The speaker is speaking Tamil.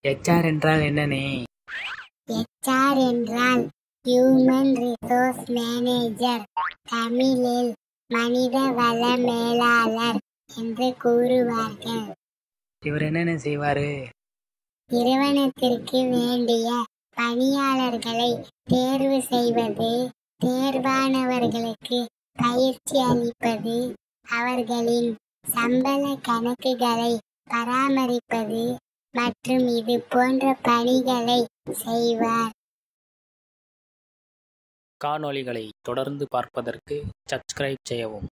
ஹெச்ஆர் என்றால் என்னனே HR என்றால் ஹியூமன் ரிசோர்ஸ் மேனேஜர் தமிழில் மனித வள மேலாளர் என்று கூறுவார்கள் இவர் என்னென்ன செய்வாரு நிறுவனத்திற்கு வேண்டிய பணியாளர்களை தேர்வு செய்வது தேர்வானவர்களுக்கு பயிற்சி அளிப்பது அவர்களின் சம்பள கணக்குகளை பராமரிப்பது மற்றும் இது போன்ற பணிகளை செய்வார் காணொளிகளை தொடர்ந்து பார்ப்பதற்கு சப்ஸ்கிரைப் செய்யவும்